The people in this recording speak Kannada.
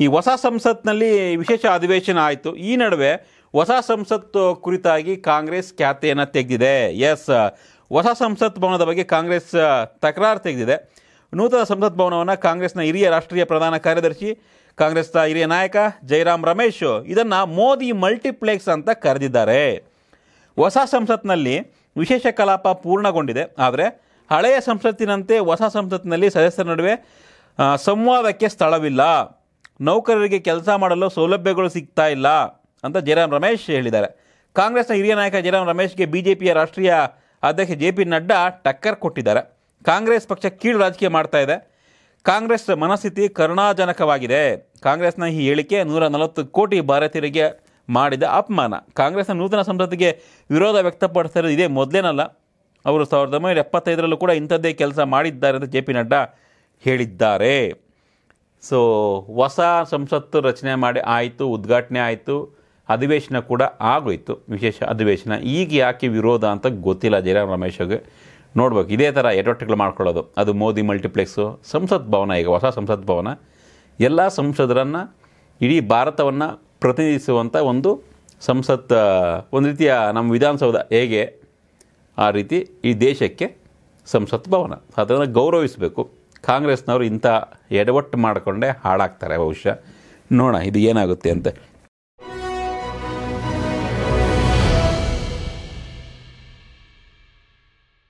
ಈ ಹೊಸ ಸಂಸತ್ನಲ್ಲಿ ವಿಶೇಷ ಅಧಿವೇಶನ ಆಯಿತು ಈ ನಡುವೆ ಹೊಸ ಸಂಸತ್ ಕುರಿತಾಗಿ ಕಾಂಗ್ರೆಸ್ ಖ್ಯಾತೆಯನ್ನು ತೆಗೆದಿದೆ ಎಸ್ ಹೊಸ ಸಂಸತ್ ಭವನದ ಬಗ್ಗೆ ಕಾಂಗ್ರೆಸ್ ತಕರಾರು ತೆಗೆದಿದೆ ನೂತನ ಸಂಸತ್ ಭವನವನ್ನು ಕಾಂಗ್ರೆಸ್ನ ಹಿರಿಯ ರಾಷ್ಟ್ರೀಯ ಪ್ರಧಾನ ಕಾರ್ಯದರ್ಶಿ ಕಾಂಗ್ರೆಸ್ನ ಹಿರಿಯ ನಾಯಕ ಜೈರಾಮ್ ರಮೇಶ್ ಇದನ್ನು ಮೋದಿ ಮಲ್ಟಿಪ್ಲೆಕ್ಸ್ ಅಂತ ಕರೆದಿದ್ದಾರೆ ಹೊಸ ಸಂಸತ್ನಲ್ಲಿ ವಿಶೇಷ ಕಲಾಪ ಪೂರ್ಣಗೊಂಡಿದೆ ಆದರೆ ಹಳೆಯ ಸಂಸತ್ತಿನಂತೆ ಹೊಸ ಸಂಸತ್ತಿನಲ್ಲಿ ಸದಸ್ಯರ ನಡುವೆ ಆ, ಸಂವಾದಕ್ಕೆ ಸ್ಥಳವಿಲ್ಲ ನೌಕರರಿಗೆ ಕೆಲಸ ಮಾಡಲು ಸೌಲಭ್ಯಗಳು ಸಿಗ್ತಾ ಇಲ್ಲ ಅಂತ ಜಯರಾಮ್ ರಮೇಶ್ ಹೇಳಿದ್ದಾರೆ ಕಾಂಗ್ರೆಸ್ನ ಹಿರಿಯ ನಾಯಕ ಜಯರಾಮ್ ರಮೇಶ್ಗೆ ಬಿ ಜೆ ಪಿಯ ರಾಷ್ಟ್ರೀಯ ಅಧ್ಯಕ್ಷ ಜೆ ಪಿ ನಡ್ಡಾ ಟಕ್ಕರ್ ಕೊಟ್ಟಿದ್ದಾರೆ ಕಾಂಗ್ರೆಸ್ ಪಕ್ಷ ಕೀಳು ರಾಜಕೀಯ ಮಾಡ್ತಾ ಇದೆ ಕಾಂಗ್ರೆಸ್ ಮನಸ್ಥಿತಿ ಕರುಣಾಜನಕವಾಗಿದೆ ಕಾಂಗ್ರೆಸ್ನ ಈ ಹೇಳಿಕೆ ನೂರ ನಲವತ್ತು ಕೋಟಿ ಭಾರತೀಯರಿಗೆ ಮಾಡಿದ ಅಪಮಾನ ಕಾಂಗ್ರೆಸ್ನ ನೂತನ ಸಂಸತ್ತಿಗೆ ವಿರೋಧ ವ್ಯಕ್ತಪಡಿಸ್ತಾ ಇರೋದು ಇದೇ ಮೊದಲೇನಲ್ಲ ಅವರು ಸಾವಿರದ ಒಂಬೈನೂರ ಎಪ್ಪತ್ತೈದರಲ್ಲೂ ಕೂಡ ಇಂಥದ್ದೇ ಕೆಲಸ ಮಾಡಿದ್ದಾರೆ ಅಂತ ಜೆ ಪಿ ನಡ್ಡಾ ಹೇಳಿದ್ದಾರೆ ಸೊ ಹೊಸ ಸಂಸತ್ತು ರಚನೆ ಮಾಡಿ ಆಯಿತು ಉದ್ಘಾಟನೆ ಆಯಿತು ಅಧಿವೇಶನ ಕೂಡ ಆಗೋಯ್ತು ವಿಶೇಷ ಅಧಿವೇಶನ ಈಗ ಯಾಕೆ ವಿರೋಧ ಅಂತ ಗೊತ್ತಿಲ್ಲ ಜಯರಾಮ್ ರಮೇಶ್ಗೆ ನೋಡ್ಬೇಕು ಇದೇ ಥರ ಎಡವಟ್ಟುಗಳು ಮಾಡ್ಕೊಳ್ಳೋದು ಅದು ಮೋದಿ ಮಲ್ಟಿಪ್ಲೆಕ್ಸು ಸಂಸತ್ ಭವನ ಈಗ ಹೊಸ ಸಂಸತ್ ಭವನ ಎಲ್ಲ ಸಂಸದರನ್ನು ಇಡೀ ಭಾರತವನ್ನು ಪ್ರತಿನಿಧಿಸುವಂಥ ಒಂದು ಸಂಸತ್ ಆ, ಒಂದು ರೀತಿಯ ನಮ್ಮ ವಿಧಾನಸೌಧ ಹೇಗೆ ಆ ರೀತಿ ಈ ದೇಶಕ್ಕೆ ಸಂಸತ್ ಭವನ ಅದನ್ನು ಗೌರವಿಸಬೇಕು ಕಾಂಗ್ರೆಸ್ನವರು ಇಂಥ ಎಡವಟ್ಟು ಮಾಡಿಕೊಂಡೇ ಹಾಳಾಗ್ತಾರೆ ಬಹುಶಃ ನೋಡೋಣ ಇದು ಏನಾಗುತ್ತೆ ಅಂತ